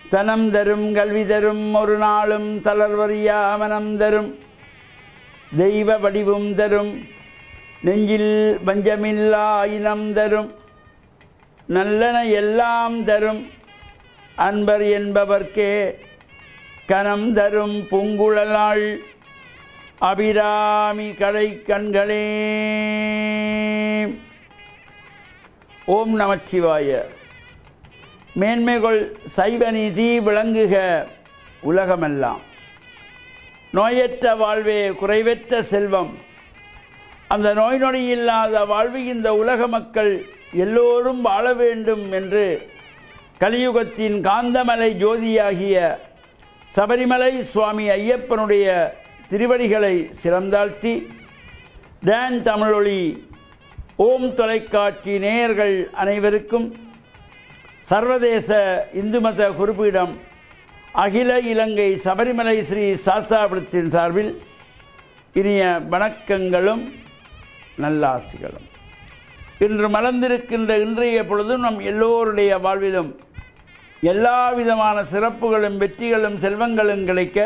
தனம் தரும் கல்வி தரும் ஒரு நாளும் தளர்வறியா மனம் தரும் தெய்வ வடிவும் தரும் நெஞ்சில் பஞ்சமில்லா இனம் தரும் நல்லன எல்லாம் தரும் அன்பர் என்பவர்க்கே கனம் தரும் பூங்குழலாள் அபிராமி கடை கண்களே ஓம் நமச்சிவாய மேன்மைகள் சைவ நீதி விளங்குக உலகமெல்லாம் நோயற்ற வாழ்வே குறைவற்ற செல்வம் அந்த நோய் நொடி இல்லாத வாழ்வு இந்த உலக மக்கள் எல்லோரும் வாழ வேண்டும் என்று கலியுகத்தின் காந்தமலை ஜோதியாகிய சபரிமலை சுவாமி ஐயப்பனுடைய திருவடிகளை சிறந்தாழ்த்தி டான் தமிழொலி ஓம் தொலைக்காட்சி நேயர்கள் அனைவருக்கும் சர்வதேச இந்து மத குறிப்பீடம் அகில இலங்கை சபரிமலை ஸ்ரீ சாஸ்தாபுரத்தின் சார்பில் இனிய வணக்கங்களும் நல்லாசிகளும் இன்று மலர்ந்திருக்கின்ற இன்றைய பொழுதும் நம் எல்லோருடைய வாழ்விலும் எல்லா விதமான சிறப்புகளும் வெற்றிகளும் செல்வங்களும் கிடைக்க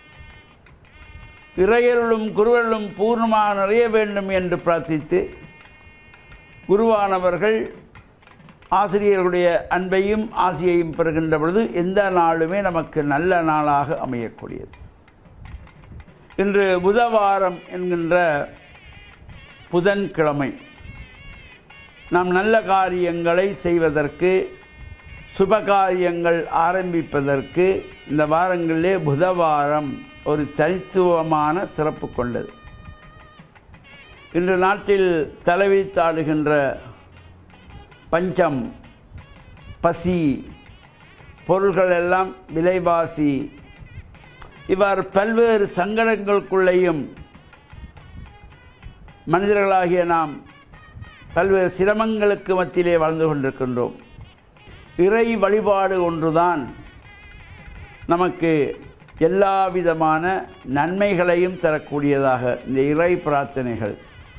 இறையருளும் குருவருளும் பூர்ணமாக நிறைய வேண்டும் என்று பிரார்த்தித்து குருவானவர்கள் ஆசிரியர்களுடைய அன்பையும் ஆசையையும் பெறுகின்ற பொழுது எந்த நாளுமே நமக்கு நல்ல நாளாக அமையக்கூடியது இன்று புதவாரம் என்கின்ற புதன்கிழமை நாம் நல்ல காரியங்களை செய்வதற்கு சுப காரியங்கள் ஆரம்பிப்பதற்கு இந்த வாரங்களிலே புதவாரம் ஒரு தனித்துவமான சிறப்பு கொண்டது இன்று நாட்டில் தலைவித்தாடுகின்ற பஞ்சம் பசி பொருள்கள் எல்லாம் விலைவாசி இவ்வாறு பல்வேறு சங்கடங்களுக்குள்ளேயும் மனிதர்களாகிய நாம் பல்வேறு சிரமங்களுக்கு மத்தியிலே வாழ்ந்து கொண்டிருக்கின்றோம் இறை வழிபாடு ஒன்றுதான் நமக்கு எல்லா விதமான நன்மைகளையும் தரக்கூடியதாக இந்த இறை பிரார்த்தனைகள்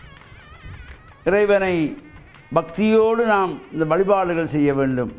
இறைவனை பக்தியோடு நாம் இந்த வழிபாடுகள் செய்ய வேண்டும்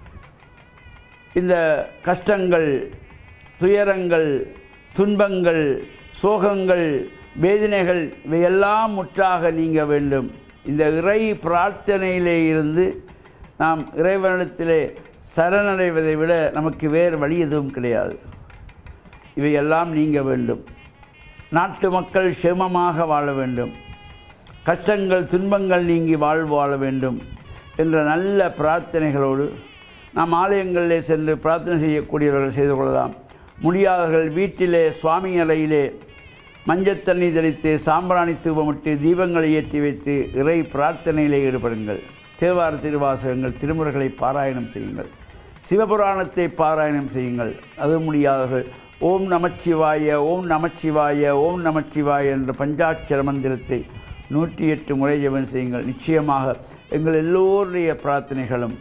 இந்த கஷ்டங்கள் துயரங்கள் துன்பங்கள் சோகங்கள் வேதனைகள் இவையெல்லாம் முற்றாக நீங்க வேண்டும் இந்த இறை பிரார்த்தனையிலே இருந்து நாம் இறைவனிடத்திலே சரணடைவதை விட நமக்கு வேறு வழி எதுவும் கிடையாது இவையெல்லாம் நீங்க வேண்டும் நாட்டு மக்கள் சேமமாக வாழ வேண்டும் கஷ்டங்கள் துன்பங்கள் நீங்கி வாழ்வு வாழ வேண்டும் என்ற நல்ல பிரார்த்தனைகளோடு நாம் ஆலயங்களிலே சென்று பிரார்த்தனை செய்யக்கூடியவர்கள் செய்து கொள்ளலாம் முடியாதவர்கள் வீட்டிலே சுவாமி அறையிலே மஞ்சள் தண்ணி தெளித்து சாம்பிராணி தூபமிட்டு தீபங்களை ஏற்றி வைத்து இறை பிரார்த்தனையிலே ஈடுபடுங்கள் தேவார திருவாசகங்கள் திருமுறைகளை பாராயணம் செய்யுங்கள் சிவபுராணத்தை பாராயணம் செய்யுங்கள் அது முடியாதவர்கள் ஓம் நமச்சிவாய ஓம் நமச்சிவாய ஓம் நமச்சிவாய என்ற பஞ்சாட்சர மந்திரத்தை நூற்றி எட்டு முறை ஜெபம் செய்யுங்கள் நிச்சயமாக எங்கள் எல்லோருடைய பிரார்த்தனைகளும்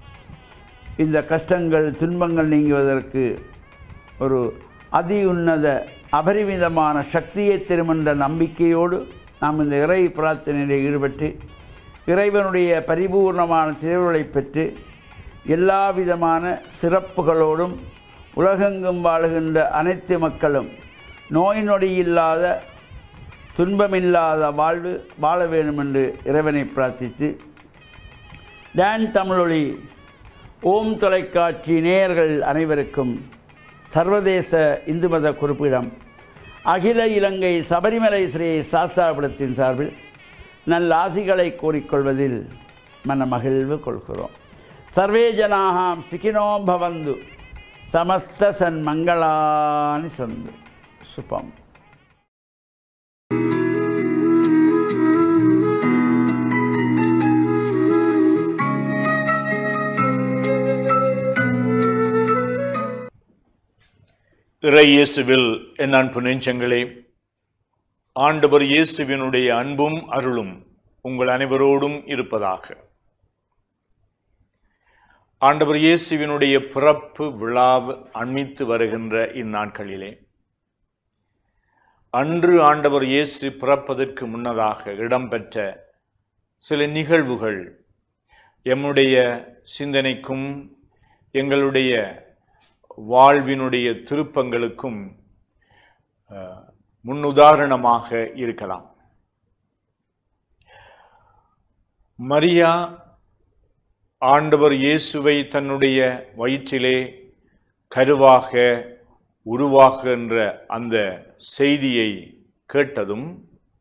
இந்த கஷ்டங்கள் துன்பங்கள் நீங்குவதற்கு ஒரு அதி உன்னத அபரிமிதமான சக்தியை திருமன்ற நம்பிக்கையோடு நாம் இந்த இறை பிரார்த்தனையில் ஈடுபட்டு இறைவனுடைய பரிபூர்ணமான திருவுருளை பெற்று எல்லா விதமான சிறப்புகளோடும் உலகெங்கும் வாழுகின்ற அனைத்து மக்களும் நோய் நொடி இல்லாத துன்பமில்லாத வாழ்வு வாழ வேண்டும் என்று இறைவனை பிரார்த்தித்து டான் தமிழொலி ஓம் தொலைக்காட்சி நேயர்கள் அனைவருக்கும் சர்வதேச இந்து மத குறிப்பிடம் அகில இலங்கை சபரிமலை ஸ்ரீ சாஸ்தாபுரத்தின் சார்பில் நல்ல ஆசிகளை கூறிக்கொள்வதில் மன மகிழ்வு கொள்கிறோம் சர்வே ஜனாகாம் சிக்கினோம் பவந்து சமஸ்த சன்மங்களானி சந்து சுபம் இறை இயேசுவில் என் அன்பு நெஞ்சங்களே ஆண்டவர் இயேசுவினுடைய அன்பும் அருளும் உங்கள் அனைவரோடும் இருப்பதாக ஆண்டவர் இயேசுவினுடைய பிறப்பு விழா அண்மித்து வருகின்ற இந்நாட்களிலே அன்று ஆண்டவர் இயேசு பிறப்பதற்கு முன்னதாக இடம்பெற்ற சில நிகழ்வுகள் எம்முடைய சிந்தனைக்கும் எங்களுடைய வாழ்வினுடைய திருப்பங்களுக்கும் அஹ், முன்னுதாரணமாக இருக்கலாம் மரியா ஆண்டவர் இயேசுவை தன்னுடைய வயிற்றிலே கருவாக உருவாகுகின்ற அந்த செய்தியை கேட்டதும்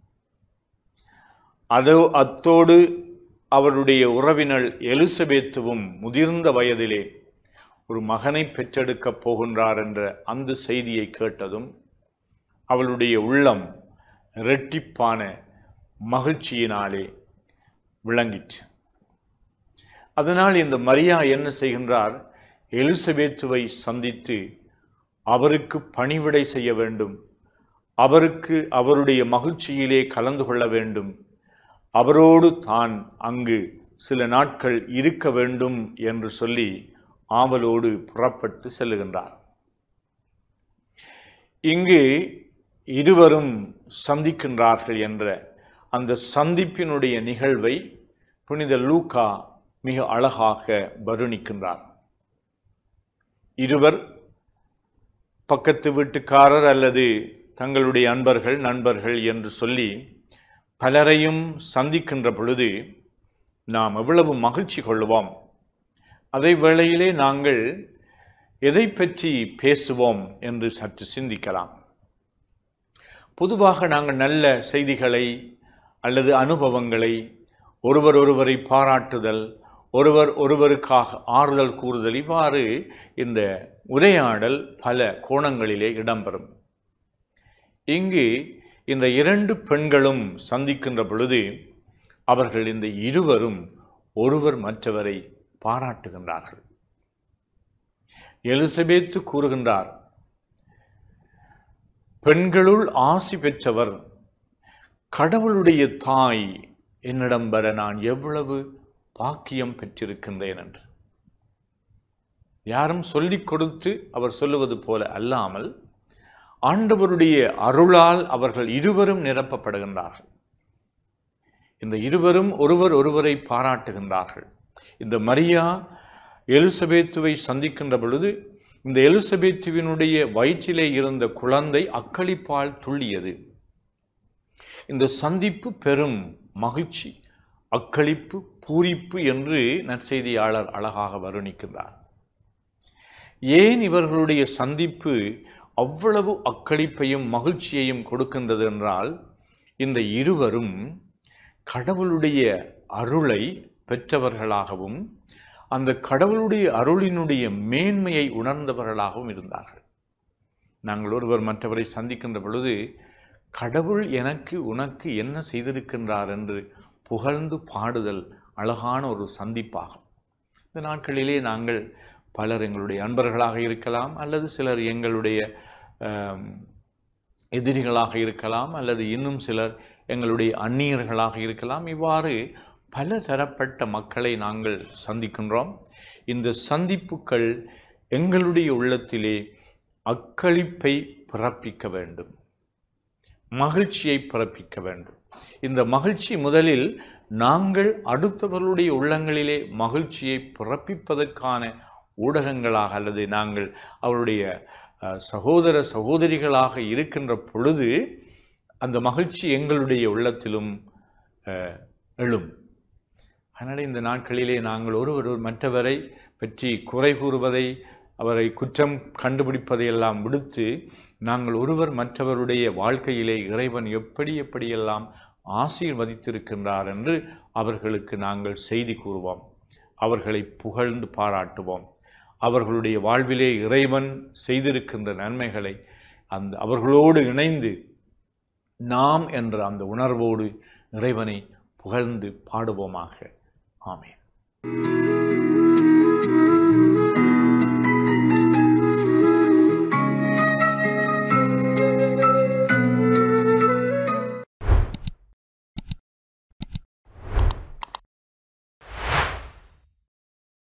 அதோ அத்தோடு அவருடைய உறவினள் எலிசபெத்துவும் முதிர்ந்த வயதிலே ஒரு மகனை பெற்றெடுக்கப் போகின்றார் என்ற அந்த செய்தியை கேட்டதும் அவளுடைய உள்ளம் இரட்டிப்பான மகிழ்ச்சியினாலே விளங்கிற்று அதனால் இந்த மரியா என்ன செய்கின்றார் எலிசபெத்துவை சந்தித்து அவருக்கு பணிவிடை செய்ய வேண்டும் அவருக்கு அவருடைய மகிழ்ச்சியிலே கலந்து கொள்ள வேண்டும் அவரோடு தான் அங்கு சில நாட்கள் இருக்க வேண்டும் என்று சொல்லி ஆவலோடு புறப்பட்டு செல்லுகின்றார் இங்கு இருவரும் சந்திக்கின்றார்கள் என்ற அந்த சந்திப்பினுடைய நிகழ்வை புனித லூக்கா மிக அழகாக வருணிக்கின்றார் இருவர் பக்கத்து வீட்டுக்காரர் அல்லது தங்களுடைய அன்பர்கள் நண்பர்கள் என்று சொல்லி பலரையும் சந்திக்கின்ற பொழுது நாம் எவ்வளவு மகிழ்ச்சி கொள்வோம் அதே வேளையிலே நாங்கள் எதை பற்றி பேசுவோம் என்று சற்று சிந்திக்கலாம் பொதுவாக நாங்கள் நல்ல செய்திகளை அல்லது அனுபவங்களை ஒருவர் ஒருவரை பாராட்டுதல் ஒருவர் ஒருவருக்காக ஆறுதல் கூறுதல் இவ்வாறு இந்த உரையாடல் பல கோணங்களிலே இடம்பெறும் இங்கு இந்த இரண்டு பெண்களும் சந்திக்கின்ற பொழுது அவர்கள் இந்த இருவரும் ஒருவர் மற்றவரை பாராட்டுகின்றார்கள் எலிசபெத்து கூறுகின்றார் பெண்களுள் ஆசி பெற்றவர் கடவுளுடைய தாய் என்னிடம் வர நான் எவ்வளவு பாக்கியம் பெற்றிருக்கின்றேன் என்று யாரும் சொல்லிக் கொடுத்து அவர் சொல்லுவது போல அல்லாமல் ஆண்டவருடைய அருளால் அவர்கள் இருவரும் நிரப்பப்படுகின்றார்கள் இந்த இருவரும் ஒருவர் ஒருவரை பாராட்டுகின்றார்கள் இந்த மரியா எலிசபெத்துவை சந்திக்கின்ற பொழுது இந்த எலிசபெத்துவினுடைய வயிற்றிலே இருந்த குழந்தை அக்களிப்பால் துள்ளியது இந்த சந்திப்பு பெரும் மகிழ்ச்சி அக்களிப்பு பூரிப்பு என்று நற்செய்தியாளர் அழகாக வருணிக்கின்றார் ஏன் இவர்களுடைய சந்திப்பு அவ்வளவு அக்களிப்பையும் மகிழ்ச்சியையும் கொடுக்கின்றது என்றால் இந்த இருவரும் கடவுளுடைய அருளை பெற்றவர்களாகவும் அந்த கடவுளுடைய அருளினுடைய மேன்மையை உணர்ந்தவர்களாகவும் இருந்தார்கள் நாங்கள் ஒருவர் மற்றவரை சந்திக்கின்ற பொழுது கடவுள் எனக்கு உனக்கு என்ன செய்திருக்கின்றார் என்று புகழ்ந்து பாடுதல் அழகான ஒரு சந்திப்பாகும் இந்த நாட்களிலே நாங்கள் பலர் எங்களுடைய அன்பர்களாக இருக்கலாம் அல்லது சிலர் எங்களுடைய ஆம், எதிரிகளாக இருக்கலாம் அல்லது இன்னும் சிலர் எங்களுடைய அந்நியர்களாக இருக்கலாம் இவ்வாறு பல தரப்பட்ட மக்களை நாங்கள் சந்திக்கின்றோம் இந்த சந்திப்புகள் எங்களுடைய உள்ளத்திலே அக்களிப்பை பிறப்பிக்க வேண்டும் மகிழ்ச்சியை பிறப்பிக்க வேண்டும் இந்த மகிழ்ச்சி முதலில் நாங்கள் அடுத்தவர்களுடைய உள்ளங்களிலே மகிழ்ச்சியை பிறப்பிப்பதற்கான ஊடகங்களாக அல்லது நாங்கள் அவருடைய அஹ், சகோதர சகோதரிகளாக இருக்கின்ற பொழுது அந்த மகிழ்ச்சி எங்களுடைய உள்ளத்திலும் அஹ், எழும் அதனால் இந்த நாட்களிலே நாங்கள் ஒருவர் மற்றவரை பற்றி குறை கூறுவதை அவரை குற்றம் கண்டுபிடிப்பதை எல்லாம் விடுத்து நாங்கள் ஒருவர் மற்றவருடைய வாழ்க்கையிலே இறைவன் எப்படி எப்படியெல்லாம் ஆசீர்வதித்திருக்கின்றார் என்று அவர்களுக்கு நாங்கள் செய்தி கூறுவோம் அவர்களை புகழ்ந்து பாராட்டுவோம் அவர்களுடைய வாழ்விலே இறைவன் செய்திருக்கின்ற நன்மைகளை அந்த அவர்களோடு இணைந்து நாம் என்ற அந்த உணர்வோடு இறைவனை புகழ்ந்து பாடுவோமாக ஆமென்